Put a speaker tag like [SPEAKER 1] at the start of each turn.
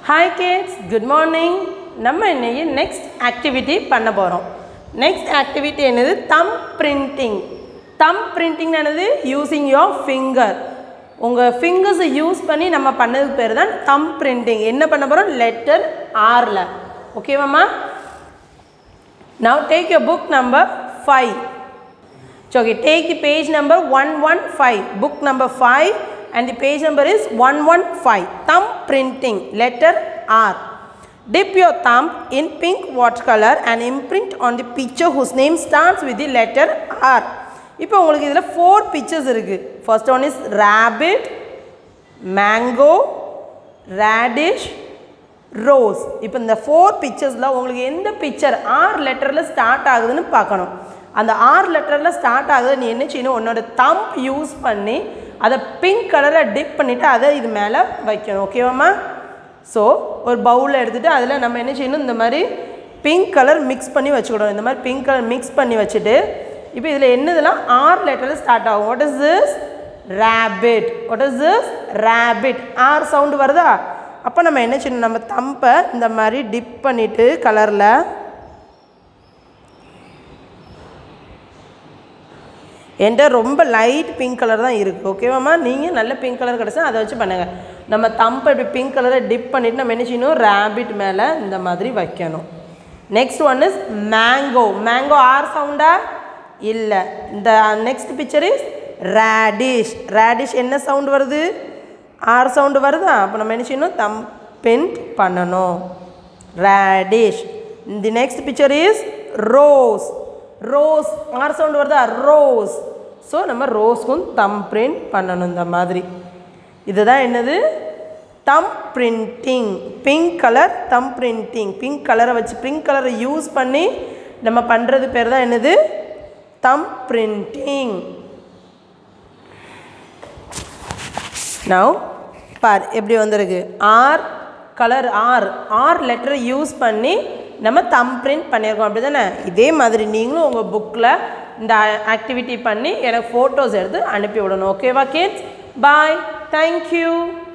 [SPEAKER 1] Hi kids good morning நம்ம இன்னைக்கு next activity பண்ண போகிறோம் நெக்ஸ்ட் ஆக்டிவிட்டி என்னது தம் பிரிண்டிங் தம் பிரிண்டிங் என்னது யூஸிங் யோர் ஃபிங்கர் உங்கள் ஃபிங்கர்ஸை யூஸ் பண்ணி நம்ம பண்ணதுக்கு பேர் தான் தம் பிரிண்டிங் என்ன பண்ண போகிறோம் லெட்டர் ஆரில் ஓகேவாம்மா now take your book number five So, okay, take the page number 115, book number 5 and the page number is 115. Thumb printing, letter R. Dip your thumb in pink watercolor and imprint on the picture whose name starts with the letter R. இப்போ உங்களுக்கு இதில் four pictures இருக்குது first one is rabbit mango radish rose இப்போ இந்த four பிக்சர்ஸில் உங்களுக்கு எந்த picture R லெட்டரில் start ஆகுதுன்னு பார்க்கணும் அந்த ஆர் லெட்டரில் ஸ்டார்ட் ஆகுது நீ என்ன செய்யணும் உன்னோட தம்ப் யூஸ் பண்ணி அதை பிங்க் கலரில் டிப் பண்ணிவிட்டு அதை இது மேலே வைக்கணும் ஓகேவாம்மா ஸோ ஒரு பவுலில் எடுத்துகிட்டு அதில் நம்ம என்ன செய்யணும் இந்த மாதிரி பிங்க் கலர் மிக்ஸ் பண்ணி வச்சுக்கிடணும் இந்த மாதிரி பிங்க் கலர் மிக்ஸ் பண்ணி வச்சுட்டு இப்போ இதில் என்னதெல்லாம் ஆர் லெட்டரில் ஸ்டார்ட் ஆகும் what is this rabbit what is this rabbit R sound வருதா அப்போ நம்ம என்ன செய்யணும் நம்ம தம்பை இந்த மாதிரி டிப் பண்ணிவிட்டு கலரில் என்கிட்ட ரொம்ப லைட் பிங்க் கலர் தான் இருக்குது ஓகேவாம்மா நீங்கள் நல்ல பிங்க் கலர் கிடச்சா அதை வச்சு பண்ணுங்கள் நம்ம தம்பை இப்படி பிங்க் கலரை டிப் பண்ணிவிட்டு நம்ம என்ன செய்யணும் ரேபிட் மேலே இந்த மாதிரி வைக்கணும் next one is mango mango R சவுண்டா இல்லை இந்த next picture is radish radish என்ன சவுண்டு வருது ஆர் சவுண்டு வருதா அப்போ நம்ம என்ன செய்யணும் தம் பின்ட் பண்ணணும் radish the next picture is rose rose R sound வருதா ரோஸ் ஸோ நம்ம ரோஸ்க்கும் தம் பிரிண்ட் பண்ணணும் இந்த மாதிரி இதுதான் என்னது thumb printing pink colour thumb printing pink கலரை வச்சு பிங்க் கலரை யூஸ் பண்ணி நம்ம பண்ணுறது பேர் தான் என்னது தம் பிரிண்டிங் நவ் பார் எப்படி வந்திருக்கு ஆர் கலர் ஆர் ஆர் லெட்டரை யூஸ் பண்ணி நம்ம தம் பிரிண்ட் பண்ணியிருக்கோம் அப்படி தானே இதே மாதிரி நீங்களும் உங்கள் புக்கில் இந்த ஆக்டிவிட்டி பண்ணி எனக்கு ஃபோட்டோஸ் எடுத்து அனுப்பி விடணும் ஓகேவா கிட்ஸ் பாய் தேங்க்யூ